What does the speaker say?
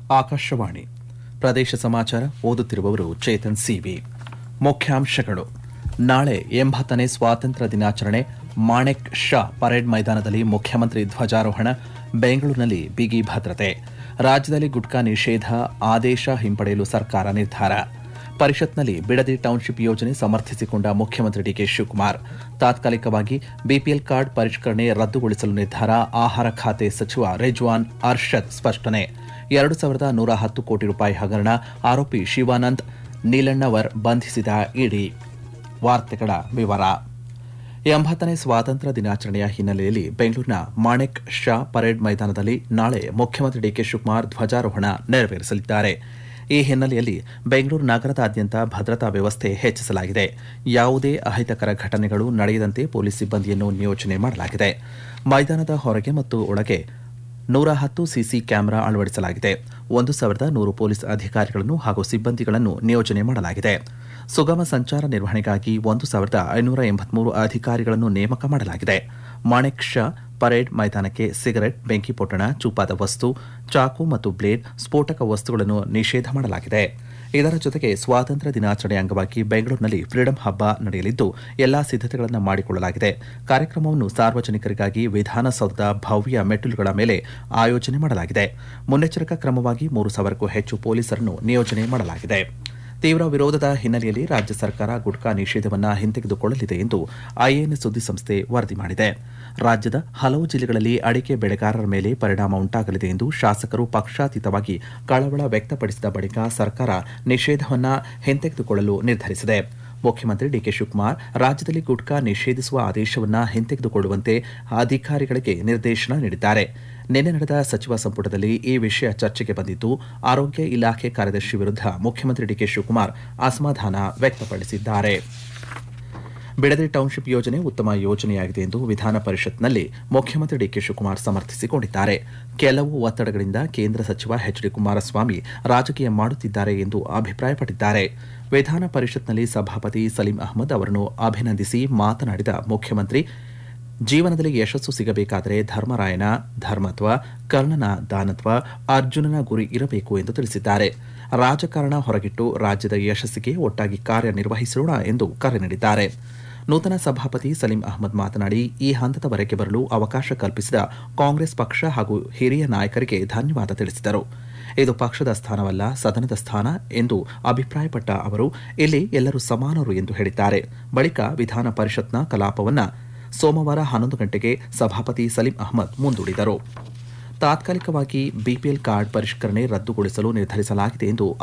ಆಕಾಶವಾಣಿ ಪ್ರದೇಶ ಸಮಾಚಾರ ಓದುತ್ತಿರುವವರು ಚೇತನ್ ಸಿವಿ ಮುಖ್ಯಾಂಶಗಳು ನಾಳೆ ಎಂಬತ್ತನೇ ಸ್ವಾತಂತ್ರ್ಯ ದಿನಾಚರಣೆ ಮಾಣೆಕ್ ಶಾ ಪರೇಡ್ ಮೈದಾನದಲ್ಲಿ ಮುಖ್ಯಮಂತ್ರಿ ಧ್ವಜಾರೋಹಣ ಬೆಂಗಳೂರಿನಲ್ಲಿ ಬಿಗಿ ಭದ್ರತೆ ರಾಜ್ಯದಲ್ಲಿ ಗುಟ್ಕಾ ನಿಷೇಧ ಆದೇಶ ಹಿಂಪಡೆಯಲು ಸರ್ಕಾರ ನಿರ್ಧಾರ ಪರಿಷತ್ನಲ್ಲಿ ಬಿಡದಿ ಟೌನ್ಶಿಪ್ ಯೋಜನೆ ಸಮರ್ಥಿಸಿಕೊಂಡ ಮುಖ್ಯಮಂತ್ರಿ ಡಿಕೆ ಶಿವಕುಮಾರ್ ತಾತ್ಕಾಲಿಕವಾಗಿ ಬಿಪಿಎಲ್ ಕಾರ್ಡ್ ಪರಿಷ್ಕರಣೆ ರದ್ದುಗೊಳಿಸಲು ನಿರ್ಧಾರ ಆಹಾರ ಖಾತೆ ಸಚಿವ ರೆಜ್ವಾನ್ ಅರ್ಷದ್ ಸ್ಪಷ್ಟನೆ ಎರಡು ಸಾವಿರದ ನೂರ ಹತ್ತು ಕೋಟಿ ರೂಪಾಯಿ ಹಗರಣ ಆರೋಪಿ ಶಿವಾನಂದ್ ನೀಲಣ್ಣವರ್ ಬಂಧಿಸಿದ ಇಡಿ ವಾರ್ತೆಗಳ ವಿವರ ಎಂಬತ್ತನೇ ಸ್ವಾತಂತ್ರ್ಯ ದಿನಾಚರಣೆಯ ಹಿನ್ನೆಲೆಯಲ್ಲಿ ಬೆಂಗಳೂರಿನ ಮಾಣೆಕ್ ಶಾ ಪರೇಡ್ ಮೈದಾನದಲ್ಲಿ ನಾಳೆ ಮುಖ್ಯಮಂತ್ರಿ ಡಿಕೆ ಶಿವಕುಮಾರ್ ಧ್ವಜಾರೋಹಣ ನೆರವೇರಿಸಲಿದ್ದಾರೆ ಈ ಹಿನ್ನೆಲೆಯಲ್ಲಿ ಬೆಂಗಳೂರು ನಗರದಾದ್ಯಂತ ಭದ್ರತಾ ವ್ಯವಸ್ಥೆ ಹೆಚ್ಚಿಸಲಾಗಿದೆ ಯಾವುದೇ ಅಹಿತಕರ ಘಟನೆಗಳು ನಡೆಯದಂತೆ ಪೊಲೀಸ್ ಸಿಬ್ಬಂದಿಯನ್ನು ನಿಯೋಜನೆ ಮಾಡಲಾಗಿದೆ ಮೈದಾನದ ಹೊರಗೆ ಮತ್ತು ಒಳಗೆ ನೂರ ಹತ್ತು ಸಿಸಿ ಕ್ಯಾಮೆರಾ ಅಳವಡಿಸಲಾಗಿದೆ ಒಂದು ಸಾವಿರದ ನೂರು ಪೊಲೀಸ್ ಅಧಿಕಾರಿಗಳನ್ನು ಹಾಗೂ ಸಿಬ್ಬಂದಿಗಳನ್ನು ನಿಯೋಜನೆ ಮಾಡಲಾಗಿದೆ ಸುಗಮ ಸಂಚಾರ ನಿರ್ವಹಣೆಗಾಗಿ ಒಂದು ಸಾವಿರದ ಐನೂರ ಎಂಬತ್ಮೂರು ಅಧಿಕಾರಿಗಳನ್ನು ನೇಮಕ ಮಾಡಲಾಗಿದೆ ಮಾಣೆಕ್ ಶಾ ಪರೇಡ್ ಮೈದಾನಕ್ಕೆ ಸಿಗರೆಟ್ ಬೆಂಕಿ ಪೊಟ್ಟಣ ಚೂಪಾದ ವಸ್ತು ಚಾಕು ಮತ್ತು ಬ್ಲೇಡ್ ಸ್ಫೋಟಕ ವಸ್ತುಗಳನ್ನು ನಿಷೇಧ ಮಾಡಲಾಗಿದೆ ಇದರ ಜೊತೆಗೆ ಸ್ವಾತಂತ್ರ್ಯ ದಿನಾಚರಣೆ ಅಂಗವಾಗಿ ಬೆಂಗಳೂರಿನಲ್ಲಿ ಫ್ರೀಡಂ ಹಬ್ಬ ನಡೆಯಲಿದ್ದು ಎಲ್ಲಾ ಸಿದ್ಧತೆಗಳನ್ನು ಮಾಡಿಕೊಳ್ಳಲಾಗಿದೆ ಕಾರ್ಯಕ್ರಮವನ್ನು ಸಾರ್ವಜನಿಕರಿಗಾಗಿ ವಿಧಾನಸೌಧದ ಭವ್ಯ ಮೆಟ್ಟಿಲುಗಳ ಮೇಲೆ ಆಯೋಜನೆ ಮಾಡಲಾಗಿದೆ ಮುನ್ನೆಚ್ಚರಿಕಾ ಕ್ರಮವಾಗಿ ಮೂರು ಸಾವಿರಕ್ಕೂ ಹೆಚ್ಚು ಪೊಲೀಸರನ್ನು ನಿಯೋಜನೆ ಮಾಡಲಾಗಿದೆ ತೀವ್ರ ವಿರೋಧದ ಹಿನ್ನೆಲೆಯಲ್ಲಿ ರಾಜ್ಯ ಸರ್ಕಾರ ಗುಟ್ಕಾ ನಿಷೇಧವನ್ನು ಹಿಂತೆಗೆದುಕೊಳ್ಳಲಿದೆ ಎಂದು ಐಎನ್ಎಸ್ ಸುದ್ದಿಸಂಸ್ಥೆ ವರದಿ ಮಾಡಿದೆ ರಾಜ್ಯದ ಹಲವು ಜಿಲ್ಲೆಗಳಲ್ಲಿ ಅಡಿಕೆ ಬೆಳೆಗಾರರ ಮೇಲೆ ಪರಿಣಾಮ ಉಂಟಾಗಲಿದೆ ಎಂದು ಶಾಸಕರು ಪಕ್ಷಾತೀತವಾಗಿ ಕಳವಳ ವ್ಯಕ್ತಪಡಿಸಿದ ಬಳಿಕ ಸರ್ಕಾರ ನಿಷೇಧವನ್ನು ಹಿಂತೆಗೆದುಕೊಳ್ಳಲು ನಿರ್ಧರಿಸಿದೆ ಮುಖ್ಯಮಂತ್ರಿ ಡಿಕೆ ಶಿವಕುಮಾರ್ ರಾಜ್ಯದಲ್ಲಿ ಗುಟ್ಕಾ ನಿಷೇಧಿಸುವ ಆದೇಶವನ್ನು ಹಿಂತೆಗೆದುಕೊಳ್ಳುವಂತೆ ಅಧಿಕಾರಿಗಳಿಗೆ ನಿರ್ದೇಶನ ನೀಡಿದ್ದಾರೆ ನಿನ್ನೆ ನಡೆದ ಸಚಿವ ಸಂಪುಟದಲ್ಲಿ ಈ ವಿಷಯ ಚರ್ಚೆಗೆ ಬಂದಿದ್ದು ಆರೋಗ್ಯ ಇಲಾಖೆ ಕಾರ್ಯದರ್ಶಿ ವಿರುದ್ಧ ಮುಖ್ಯಮಂತ್ರಿ ಡಿಕೆ ಶಿವಕುಮಾರ್ ಅಸಮಾಧಾನ ವ್ಯಕ್ತಪಡಿಸಿದ್ದಾರೆ ಬಿಡದಿ ಟೌನ್ಶಿಪ್ ಯೋಜನೆ ಉತ್ತಮ ಯೋಜನೆಯಾಗಿದೆ ಎಂದು ವಿಧಾನ ಪರಿಷತ್ನಲ್ಲಿ ಮುಖ್ಯಮಂತ್ರಿ ಡಿಕೆ ಶಿವಕುಮಾರ್ ಸಮರ್ಥಿಸಿಕೊಂಡಿದ್ದಾರೆ ಕೆಲವು ಒತ್ತಡಗಳಿಂದ ಕೇಂದ್ರ ಸಚಿವ ಎಚ್ ಡಿ ಕುಮಾರಸ್ವಾಮಿ ರಾಜಕೀಯ ಮಾಡುತ್ತಿದ್ದಾರೆ ಎಂದು ಅಭಿಪ್ರಾಯಪಟ್ಟಿದ್ದಾರೆ ವಿಧಾನ ಪರಿಷತ್ನಲ್ಲಿ ಸಭಾಪತಿ ಸಲೀಂ ಅಹಮದ್ ಅವರನ್ನು ಅಭಿನಂದಿಸಿ ಮಾತನಾಡಿದ ಮುಖ್ಯಮಂತ್ರಿ ಜೀವನದಲ್ಲಿ ಯಶಸ್ಸು ಸಿಗಬೇಕಾದರೆ ಧರ್ಮರಾಯನ ಧರ್ಮತ್ವ ಕರ್ಣನ ದಾನತ್ವ ಅರ್ಜುನನ ಗುರಿ ಇರಬೇಕು ಎಂದು ತಿಳಿಸಿದ್ದಾರೆ ರಾಜಕಾರಣ ಹೊರಗಿಟ್ಟು ರಾಜ್ಯದ ಯಶಸ್ಸಿಗೆ ಒಟ್ಟಾಗಿ ಕಾರ್ಯನಿರ್ವಹಿಸೋಣ ಎಂದು ಕರೆ ನೀಡಿದ್ದಾರೆ ನೂತನ ಸಭಾಪತಿ ಸಲೀಂ ಅಹಮದ್ ಮಾತನಾಡಿ ಈ ಹಂತದವರೆಗೆ ಬರಲು ಅವಕಾಶ ಕಲ್ಪಿಸಿದ ಕಾಂಗ್ರೆಸ್ ಪಕ್ಷ ಹಾಗೂ ಹಿರಿಯ ನಾಯಕರಿಗೆ ಧನ್ಯವಾದ ತಿಳಿಸಿದರು ಇದು ಪಕ್ಷದ ಸ್ಥಾನವಲ್ಲ ಸದನದ ಸ್ಥಾನ ಎಂದು ಅಭಿಪ್ರಾಯಪಟ್ಟ ಅವರು ಇಲ್ಲಿ ಎಲ್ಲರೂ ಸಮಾನರು ಎಂದು ಹೇಳಿದ್ದಾರೆ ಬಳಿಕ ವಿಧಾನ ಪರಿಷತ್ನ ಕಲಾಪವನ್ನು ಸೋಮವಾರ ಹನ್ನೊಂದು ಗಂಟೆಗೆ ಸಭಾಪತಿ ಸಲೀಂ ಅಹಮದ್ ಮುಂದೂಡಿದರು ತಾತ್ಕಾಲಿಕವಾಗಿ ಬಿಪಿಎಲ್ ಕಾರ್ಡ್ ಪರಿಷ್ಕರಣೆ ರದ್ದುಗೊಳಿಸಲು ನಿರ್ಧರಿಸಲಾಗಿದೆ ಎಂದು